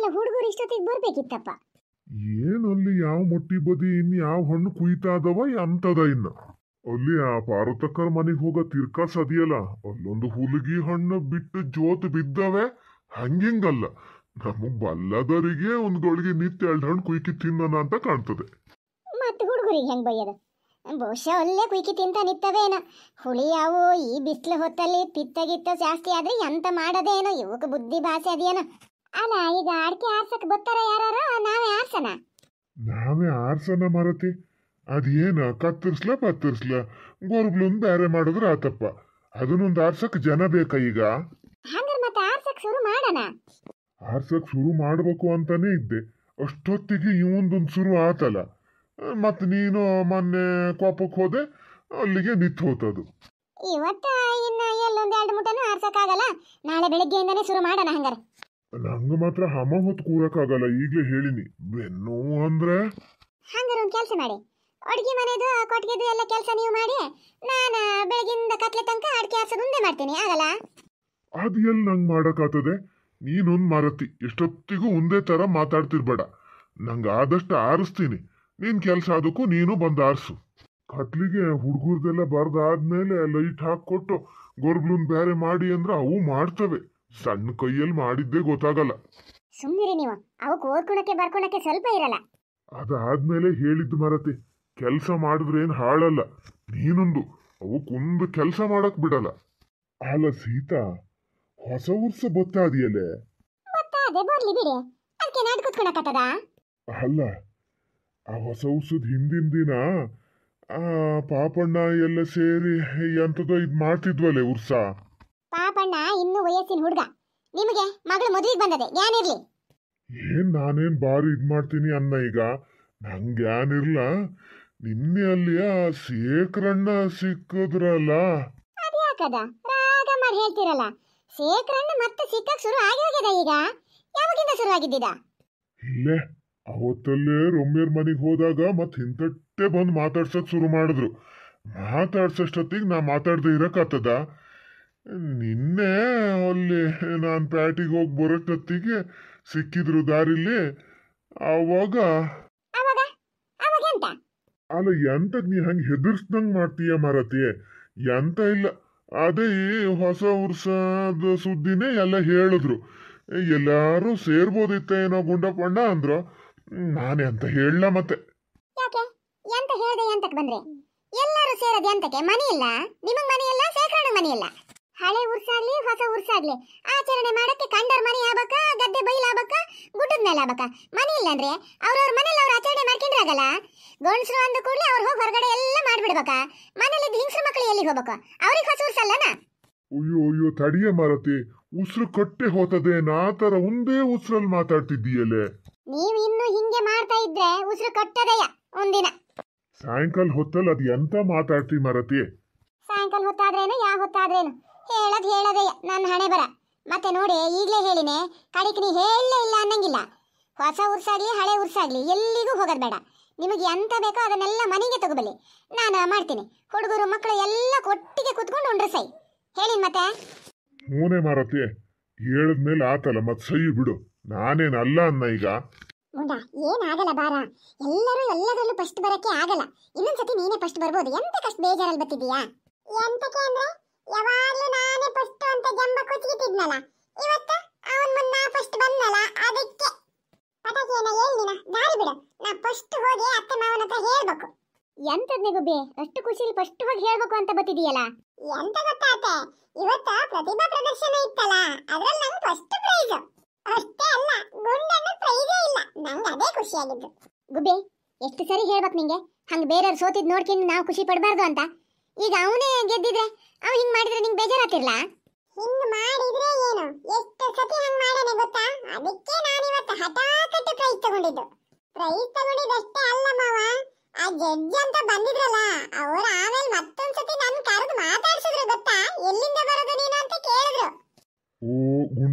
ಹುಡುಗರು ಇಷ್ಟೊತ್ತಿಗೆ ಬರ್ಬೇಕಿತ್ತಪ್ಪ ಏನಲ್ಲಿ ಯಾವ ಮೊಟ್ಟಿ ಬದಿ ಇನ್ ಯಾವ ಹಣ್ಣು ಕುಯ್ತಾ ಅದವ ಅಂತದ ಇನ್ನ ಅಲ್ಲಿ ಆ ಪಾರ್ವತಕ್ಕರ ಮನೆಗೆ ಹೋಗೋ ತಿರ್ಕಾ ಸದಿಯಲ್ಲ ಅಲ್ಲೊಂದು ಹುಲಗಿ ಹಣ್ಣು ಬಿಟ್ಟು ಜೋತ್ ಬಿದ್ದವೆ ಹಂಗಿಂಗಲ್ಲ ನಮಗ್ ಬಲ್ಲದರಿಗೆ ಒಂದ್ ಗಳಿಗೆ ನಿತ್ಯ ಎರಡು ಹಣ್ಣು ಕುಯ್ಕಿ ತಿನ್ನೋಣ ಅಂತ ಕಾಣ್ತದೆ ಮತ್ತೆ ಹುಡುಗರಿಗೆ ಹೆಂಗ್ ಬೈಯೋದು ಬಹುಶಃ ಒಳ್ಳೆ ಕುಯ್ಕಿ ತಿಂತ ನಿತ್ತವೇನೋ ಹುಳಿ ಯಾವು ಈ ಬಿಸಿಲು ಹೊತ್ತಲ್ಲಿ ಪಿತ್ತ ಗಿತ್ತ ಜಾಸ್ತಿ ಆದ್ರೆ ಎಂತ ಮಾಡೋದೇನೋ ಇವಕ್ಕೆ ಬುದ್ಧಿ ಭಾಷೆ ಅದೇನೋ ಅಲ್ಲ ಈಗ ಅಡಿಕೆ ಆರ್ಸಕ್ ಬರ್ತಾರ ಯಾರು ನಾವೇ ಆರ್ಸನ ನಾವೇ ಆರ್ಸನ ಮರತಿ ಅದೇನ ಕತ್ತರಿಸ್ಲ ಪತ್ತರಿಸ್ಲ ಗೋರ್ಗ್ಲೊಂದು ಬೇರೆ ಮಾಡಿದ್ರೆ ಆತಪ್ಪ ಅದನ್ನೊಂದು ಆರ್ಸಕ್ ಜನ ಬೇಕಾ ಈಗ ಹಂಗಾರೆ ಮತ್ತೆ ಆರ್ಸಕ್ ಶುರು ಮಾಡೋಣ ಆರ್ಸಕ್ ಶುರು ಮಾಡ್ಬೇಕು ಅಂತಾನೆ ಇದ್ದೆ ಅಷ್ಟೊತ್ತಿಗೆ ಇವಂದೊಂದು ಶುರು ಆತಲ್ಲ ಮತ್ತೆ ನೀನು ಮೊನ್ನೆ ಕೋಪಕ್ಕೆ ಹೋದೆ ಅಲ್ಲಿಗೆ ನಿಂತು ಹೋತದು ಇವತ್ತ ಇನ್ನ ಎಲ್ಲೊಂದ್ ಎರಡು ಮುಟ್ಟನು ಆರ್ಸಕ್ಕಾಗಲ್ಲ ನಾಳೆ ಬೆಳಿಗ್ಗೆಯಿಂದನೇ ಶುರು ಮಾಡೋಣ ಹಂಗಾರೆ ನಂಗೆ ಮಾತ್ರ ಹಮ ಹೊತ್ತು ಕೂರಕ್ಕಾಗಲ್ಲ ಈಗಲೇ ಹೇಳಿನಿ ಬೆನ್ನು ಅಂದ್ರೆ ಹಂಗಾರೆ ಒಂದು ಕೆಲಸ ಮಾಡಿ ಅಡುಗೆ ಮನೆದು ಕೊಟ್ಟಿಗೆದು ಎಲ್ಲ ಕೆಲಸ ನೀವು ಮಾಡಿ ನಾನು ಬೆಳಗಿಂದ ಕತ್ಲೆ ತನಕ ಅಡಿಕೆ ಆರ್ಸೋದು ಒಂದೇ ಮಾಡ್ತೀನಿ ಆಗಲ್ಲ ಅದು ಎಲ್ಲಿ ನಂಗೆ ಮಾಡೋಕ್ಕಾಗ್ತದೆ ನೀನೊಂದು ಮರತಿ ಎಷ್ಟೊತ್ತಿಗೂ ಒಂದೇ ಥರ ಮಾತಾಡ್ತಿರ್ಬೇಡ ನಂಗೆ ಆದಷ್ಟು ಆರಿಸ್ತೀನಿ ನಿನ್ ಕೆಲಸ ಅದಕ್ಕೂ ನೀನು ಬಂದು ಆರಿಸು ಕತ್ಲಿಗೆ ಹುಡುಗರ್ದೆಲ್ಲ ಬರ್ದಾದ್ಮೇಲೆ ಲೈಟ್ ಹಾಕ್ಕೊಟ್ಟು ಗೊರ್ಗ್ಲುನ್ ಬೇರೆ ಮಾಡಿ ಅಂದ್ರೆ ಅವು ಮಾಡ್ತವೆ ಸಣ್ಣ ಕೈಯಲ್ಲಿ ಮಾಡಿದ್ದೇ ಗೊತ್ತಾಗಲ್ಲ ಸುಮ್ಮನಿರಿ ನೀವು ಅವಕ್ಕೆ ಓದ್ಕೊಳಕ್ಕೆ ಬರ್ಕೊಳಕ್ಕೆ ಸ್ವಲ್ಪ ಇರಲ್ಲ ಅದಾದ್ಮೇಲೆ ಹೇಳಿದ್ದು ಮರತಿ ಕೆಲಸ ಮಾಡಿದ್ರೆ ಏನು ಹಾಳಲ್ಲ ನೀನೊಂದು ಅವಕ್ಕೊಂದು ಕೆಲಸ ಮಾಡಕ್ ಬಿಡಲ್ಲ ಅಲ್ಲ ಸೀತಾ ಹೊಸ ವರ್ಷ ಗೊತ್ತಾದಿಯಲ್ಲೇ ಗೊತ್ತಾದೆ ಬರ್ಲಿ ಬಿಡಿ ಅದಕ್ಕೆ ನಾಡ್ ಕುತ್ಕೊಳಕತ್ತದ ಅಲ್ಲ ಆ ಹೊಸ ವರ್ಷದ ಹಿಂದಿನ ದಿನ ಆ ಪಾಪಣ್ಣ ಎಲ್ಲ ಸೇರಿ ಎಂತದೋ ಇದು ಮಾಡ್ತಿದ್ವಲ್ಲೇ ಉರ್ಸ ಪಾಪಣ್ಣ ಇನ್ನೂ ವಯಸ್ಸಿನ ಹುಡುಗ ನಿಮಗೆ ಮಗಳು ಮದುವೆಗೆ ಬಂದದೆ ಜ್ಞಾನಿರ್ಲಿ ಏನ್ ನಾನೇನ್ ಬಾರಿ ಇದ್ ಮಾಡ್ತೀನಿ ಅನ್ನ ಈಗ ನಂಗೆ ಏನಿರ್ಲ ನಿನ್ನೆ ಅಲ್ಲಿ ಆ ಶೇಖರಣ್ಣ ಸಿಕ್ಕಿದ್ರಲ್ಲ ಅದ್ಯಾಕದ ರಾಗ ಮಾಡಿ ಹೇಳ್ತಿರಲ್ಲ ಶೇಖರಣ್ಣ ಮತ್ತೆ ಸಿಕ್ಕಕ್ ಶುರು ಆಗಿ ಹೋಗ್ಯದ ಈಗ ಯಾವಾಗಿಂದ ಶುರು ಆಗಿದ್ದಿದ ಇಲ್ಲೇ ಅವತ್ತಲ್ಲೇ ರೊಮ್ಯರ್ ಮನೆಗೆ ಹೋದಾಗ ಮತ್ ಹಿಂತಟ್ಟೆ ಬಂದು ಮಾತಾಡ್ಸಕ್ ಶುರು ಮಾಡಿದ್ರು ಮಾತಾಡ್ಸಷ್ಟೊತ್ತಿಗೆ ನಾ ಮಾತಾಡ್ದೆ ಇರಕ್ಕಾಗ್ತದ ನಿನ್ನೆ ಅಲ್ಲಿ ನಾನು ಪ್ಯಾಟಿಗೆ ಹೋಗಿ ಬರೋಷ್ಟೊತ್ತಿಗೆ ಸಿಕ್ಕಿದ್ರು ದಾರಿಲಿ ಅವಾಗ ಅವಾಗ ಅವಾಗ ಎಂತ ಅಲ್ಲ ಎಂತಕ್ ನೀ ಹಂಗೆ ಹೆದರ್ಸ್ದಂಗ್ ಮಾಡ್ತೀಯ ಮಾರತಿ ಎಂತ ಇಲ್ಲ ಅದೇ ಈ ಹೊಸ ವರ್ಷದ ಸುದ್ದಿನೇ ಎಲ್ಲ ಹೇಳಿದ್ರು ಎಲ್ಲಾರು ಸೇರ್ಬೋದಿತ್ತೇನೋ ಗುಂಡಪ್ಪಣ್ಣ ಅಂದ್ರು ನಾನೇ ಅಂತ ಹೇಳಲ್ಲ ಮತ್ತೆ ಯಾಕೆ ಎಂತ ಹೇಳ್ದೆ ಎಂತಕ್ ಬಂದ್ರೆ ಎಲ್ಲರೂ ಸೇರೋದು ಎಂತಕ್ಕೆ ಮನೆ ಇಲ್ಲ ನಿಮಗ್ ಮನೆ ಇಲ್ಲ ಶೇಖರಣ್ಣ ಮನೆ ಇಲ್ಲ ಹಳೆ ಉರ್ಸಾಗ್ಲಿ ಹೊಸ ಉರ್ಸಾಗ್ಲಿ ಆಚರಣೆ ಮಾಡಕ್ಕೆ ಕಂಡರ್ ಮನೆ ಆಗ್ಬೇಕ ಗದ್ದೆ ಬೈಲ್ ಆಗ್ಬೇಕ ಗುಡ್ಡದ ಮೇಲೆ ಆಗ್ಬೇಕ ಮನೆ ಇಲ್ಲ ಅಂದ್ರೆ ಅವ್ರವ್ರ ಮನೇಲಿ ಅವ್ರ ಆಚರಣೆ ಮಾಡ್ಕೊಂಡ್ರಾಗಲ್ಲ ಗಂಡಸರು ಅಂದ ಕೂಡಲೇ ಅವ್ರು ಹೋಗಿ ಹೊರಗಡೆ ಎಲ್ಲ ಮಾಡ್ಬಿಡ್ಬೇಕ ಮನೇಲಿ ಹೆಂಗಸ್ರ ಮಕ್ಳು ಎಲ್ಲಿಗೆ ಹೋಗ್ಬೇಕು ಅವ್ರಿಗೆ ಹೊಸ ಉರ್ಸಲ್ಲನ ಅಯ್ಯೋ ಅಯ್ಯೋ ತಡಿಯ ಮಾರತಿ ಉಸಿರು ಕಟ್ಟೆ ಹೋತದೆ ನಾ ತರ ಒಂದೇ ಉಸಿರಲ್ಲಿ ಮಾತಾಡ್ತಿದ್ದೀಯಲ್ಲೇ ನೀವು ಇನ್ನು ಹಿಂಗೆ ಮಾಡ್ತಾ ಇದ್ರೆ ಉಸಿರು ಕಟ್ಟದಯ್ಯ ಒಂದಿನ ಸಾಯಂಕಾಲ ಹೊತ್ತಲ್ಲಿ ಅದು ಎಂತ ಮಾತಾಡ್ತಿ ಮಾರತಿ ಸಾಯಂಕಾಲ ಹೊತ್ತಾದ್ರೇನು ಯಾವ ಹೊತ್ತಾದ್ರೇನು ಹೇಳದ್ ಹೇಳದಯ್ಯ ನನ್ನ ಹಣೆ ಬರ ಮತ್ತೆ ನೋಡಿ ಈಗಲೇ ಹೇಳಿನೆ ಕಡಿಕ್ ನೀ ಹೇಳಲೇ ಇಲ್ಲ ಅನ್ನಂಗಿಲ್ಲ ಹೊಸ ಉರ್ಸಾಗ್ಲಿ ಹಳೆ ಉರ್ಸಾಗ್ಲಿ ಎಲ್ಲಿಗೂ ಹೋಗೋದ್ ಬೇಡ ನಿಮಗೆ ಎಂತ ಬೇಕೋ ಅದನ್ನೆಲ್ಲ ಮನೆಗೆ ತಗೋಬಲ್ಲಿ ನಾನು ಮಾಡ್ತೀನಿ ಹುಡುಗರು ಮಕ್ಕಳು ಎಲ್ಲ ಒಟ್ಟಿಗೆ ಕುತ್ಕೊಂಡು ಉಂಡ್ರೆ ಸೈ ಹೇಳಿ ಮತ್ತೆ ಹೂನೆ ಮಾರತಿ ಹೇಳಿದ್ಮೇಲೆ ಆತಲ್ಲ ಮತ್ ಸೈ ಬಿಡು ನಾನೇನ್ ಅಲ್ಲ ಅನ್ನ ಈಗ ಮುಂಡ ಏನಾಗಲ್ಲ ಬಾರ ಎಲ್ಲರೂ ಎಲ್ಲದರಲ್ಲೂ ಫಸ್ಟ್ ಬರಕ್ಕೆ ಆಗಲ್ಲ ಇನ್ನೊಂದ್ಸತಿ ನೀನೇ ಫಸ್ಟ್ ಬರ್ಬೋದು ಎಂತ ಕಷ್ಟ ಬೇಜಾರಲ್ಲಿ ಬರ್ತಿದೀಯಾ ಎಂತಕ್ಕೆ ಅಂದ್ರೆ ಯಾವಾಗ್ಲೂ ನಾನೇ ಫಸ್ಟ್ ಅಂತ ಜಂಬ ಕುಚ್ಚಿಟ್ಟಿದ್ನಲ್ಲ ಇವತ್ತು ಅವನ್ ಮುನ್ನ ಫಸ್ಟ್ ಬಂದಲ್ಲ ಅದಕ್ಕೆ ಪಟಾಕಿಯನ್ನ ಹೇಳಿನ ದಾರಿ ಬಿಡು ನಾ ಫಸ್ಟ್ ಹೋಗಿ ಅತ್ತೆ ಮಾವನ ಹತ್ರ ಹೇಳ್ಬೇಕು ಎಂತದ್ ಗುಬ್ಬಿ ಅಷ್ಟು ಖುಷಿಲಿ ಫಸ್ಟ್ ಹೋಗಿ ಹೇಳ್ಬೇಕು ಅಂತ ಬತ್ತಿದೀಯಲ್ಲ ಎಂತ ಗೊತ್ತಾತೆ ಇವತ್ತು ಪ್ರತಿಭಾ ಪ್ರದರ್ಶನ ಇತ್ತಲ್ಲ ಅದ್ರಲ್ಲಿ ನಂಗೆ ಫಸ್ಟ್ ಪ್ರೈಸ್ ಅಷ್ಟೇ ಅಲ್ಲ ಗುಂಡನ್ನು ಪ್ರೈಸೇ ಇಲ್ಲ ನಂಗೆ ಅದೇ ಖುಷಿಯಾಗಿದ್ದು ಗುಬ್ಬಿ ಎಷ್ಟು ಸರಿ ಹೇಳ್ಬೇಕು ನಿಂಗೆ ಹಂಗ ಬೇರೆಯವ್ರು ಸೋತಿದ್ ನೋಡ್ಕೊಂಡು ನಾವು ಖುಷಿ ಪಡಬಾರ್ದು ಅಂತ ಈಗ ಅವನೇ ಗೆದ್ದಿದ್ರೆ ಅವ್ ಹಿಂಗ್ ಮಾಡಿದ್ರೆ ನಿಂಗೆ ಬೇಜಾರಾತಿರ್ಲ ಹಿಂಗ್ ಮಾಡಿದ್ರೆ ಏನು ಎಷ್ಟು ಸತಿ ಹಂಗ್ ಮಾಡಾನೆ ಗೊತ್ತಾ ಅದಕ್ಕೆ ನಾನು ಇವತ್ತು ಹಠಾಕಟ್ಟು ಪ್ರೈಸ್ ತಗೊಂಡಿದ್ದು ಪ್ರೈಸ್ ತಗೊಂಡಿದ್ದಷ್ಟೇ ಅಲ್ಲ ಮಾವ ಆ ಜಡ್ಜ್ ಅಂತ ಬಂದಿದ್ರಲ್ಲ ಅವ್ರು ಆಮೇಲೆ ಮತ್ತೊಂದ್ ಸತಿ ನನ್ ಕರೆದು ಮಾತಾಡ್ಸಿದ್ರು ಗೊತ್ತಾ ಎಲ್ಲಿಂದ ಬರೋದು ನೀನು ಅಂತ ಕೇಳಿದ್ರು ಓ ಗುಂಡ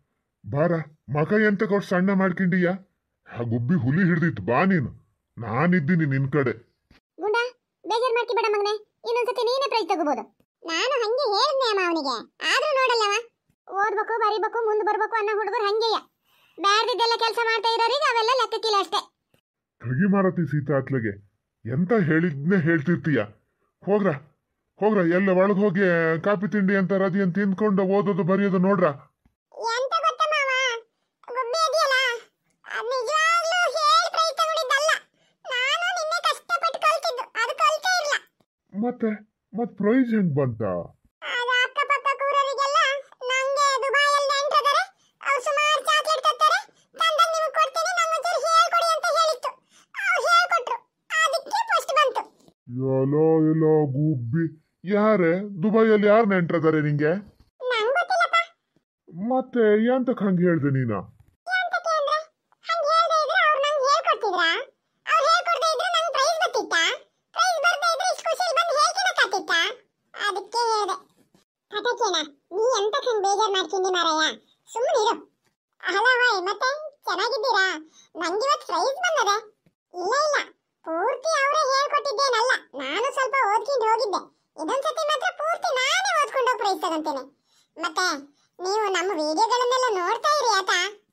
ಬಾರ ಮಗ ಎಂತ ಕೊಟ್ಟು ಸಣ್ಣ ಮಾಡ್ಕೊಂಡಿಯ ಆ ಗುಬ್ಬಿ ಹುಲಿ ಹಿಡ್ದಿತ್ತು ಬಾ ನೀನು ನಾನಿದ್ದೀನಿ ನಿನ್ ಕಡೆ ಗುಂಡ ಬೇಜಾರ್ ಮಾಡ್ಕಿ ಬೇಡ ಮಗನೆ ಇನ್ನೊಂದ್ಸತಿ ನೀನೇ ಪ್ರೈಸ್ ತಗೋಬಹುದು ನಾನು ಹಂಗೆ ಹೇಳಿದ್ನೆ ಅಮ್ಮ ಅವನಿಗೆ ಆದ್ರೂ ನೋಡಲ್ಲವ ಓದ್ಬೇಕು ಬರಿಬೇಕು ಮುಂದೆ ಬರ್ಬೇಕು ಅನ್ನೋ ಹುಡುಗರು ಹಂಗೆಯ ಬ್ಯಾಡ್ದಿದ್ದೆಲ್ಲ ಕೆಲಸ ಮಾಡ್ತಾ ಇರೋರಿಗೆ ಅವೆಲ್ಲ ಲೆಕ್ಕಕ್ಕಿಲ್ಲ ಅಷ್ಟೇ ಕಗಿ ಮಾರತಿ ಸೀತಾ ಅತ್ಲೆಗೆ ಎಂತ ಹೇಳಿದ್ನೇ ಹೇಳ್ತಿರ್ತೀಯ ಹೋಗ್ರ ಹೋಗ್ರ ಎಲ್ಲ ಒಳಗೆ ಹೋಗಿ ಕಾಫಿ ತಿಂಡಿ ಅಂತ ರದಿ ಅಂತ ತಿಂದ್ಕೊಂಡು ಓದೋದು ಬರೆಯೋದು ನೋಡ್ರ ಎಂತ ಗೊತ್ತಾ ಮಾವ ಗುಬ್ಬಿ ಇದೆಯಲ್ಲ ಅದು ನಿಜವಾಗ್ಲೂ ಹೇಳಿ ಪ್ರಯತ್ನ ತಗೊಂಡಿದ್ದಲ್ಲ ನಾನು ನಿನ್ನೆ ಕಷ್ಟಪಟ್ಟು ಕಲ್ತಿದ್ದು ಅದು ಕಲ್ತೇ ಇಲ್ಲ ಮತ್ತೆ ಮತ್ ಪ್ರೈಸ್ ಹೆಂಗ್ ಬಂತ ಅದು ಅಕ್ಕಪಕ್ಕ ಕೂರೋರಿಗೆಲ್ಲ ನಂಗೆ ದುಬೈಯಲ್ಲಿ ನೆಂಟ್ರದಾರೆ ಅವ್ರು ಸುಮಾರು ಚಾಕ್ಲೇಟ್ ತರ್ತಾರೆ ತಂದಾಗ ನಿಮಗೆ ಕೊಡ್ತೀನಿ ನಂಗೊಂಚೂರು ಹೇಳ್ಕೊಡಿ ಅಂತ ಹೇಳಿತ್ತು ಅವ್ರು ಹೇಳ್ಕೊಟ್ರು ಅದಕ್ಕೆ ಫಸ್ಟ್ ಬಂತು ಎಲ್ಲೋ ಎಲ್ಲೋ ಗುಬ್ಬಿ ಯಾರೇ ದುಬೈಯಲ್ಲಿ ಯಾರು ನೆಂಟ್ರದಾರೆ ನಿಂಗೆ ನಂಗೆ ಗೊತ್ತಿಲ್ಲಪ್ಪ ಮತ್ತೆ ಎಂತಕ್ ಹಂಗೆ ಹೇಳ್ದೆ ನೀನು ಎಂತಕ್ಕೆ ಅಂದ್ರೆ ಹಂಗೆ ಹೇಳ್ದೆ ಇದ್ರೆ ಅವ್ರು ನಂಗೆ ಹೇಳ್ಕೊಡ್ತಿದ್ರಾ ಅವ್ರು ಹೇಳ್ಕೊಡ್ದೆ ಇದ್ರೆ ನಂಗೆ ಪ್ರೈಸ್ ಬರ್ತಿತ್ತಾ ಪ್ರೈಸ್ ಬರ್ದೇ ಇದ್ರೆ ಇಷ್ಟು ಖುಷಿಯಲ್ಲಿ ಬಂದು ಹೇಳ್ಕೊಳಕ್ಕಾಗ್ತಿತ್ತಾ ಅದಕ್ಕೆ ಹೇಳ್ದೆ ಪಟಾಕಿನ ನೀ ಎಂತಕ್ಕೆ ಹಂಗೆ ಬೇಜಾರು ಮಾಡ್ಕೊಂಡಿ ಮಾರಾಯ ಸುಮ್ಮನೆ ಇರು ಅಲ್ಲ ಹೋಯ್ ಮತ್ತೆ ಚೆನ್ನಾಗಿದ್ದೀರಾ ನಂಗೆ ಇವತ್ತು ಪ್ರೈಸ್ ಬಂದದೆ ಇಲ್ಲ ಇಲ್ಲ ಪೂರ್ತಿ ಅವರೇ ಹೇಳ್ಕೊಟ್ಟಿದ್ದೇನಲ್ಲ ನಾನು ಸ್ವಲ್ಪ ಓದ್ಕೊಂಡು ಹೋಗಿದ್ದೆ ಇದೊಂದ್ಸತಿ ಮಾತ್ರ ಪೂರ್ತಿ ನಾನೇ ಓದ್ಕೊಂಡು ಹೋಗಿ ಪ್ರೈಸ್ ತಗೊಂತೇನೆ ಮತ್ತೆ ನೀವು ನಮ್ಮ ವಿಡಿಯೋಗಳನ್ನೆಲ್ಲ ನೋಡ್ತಾ ಇರಿ ಆತಾ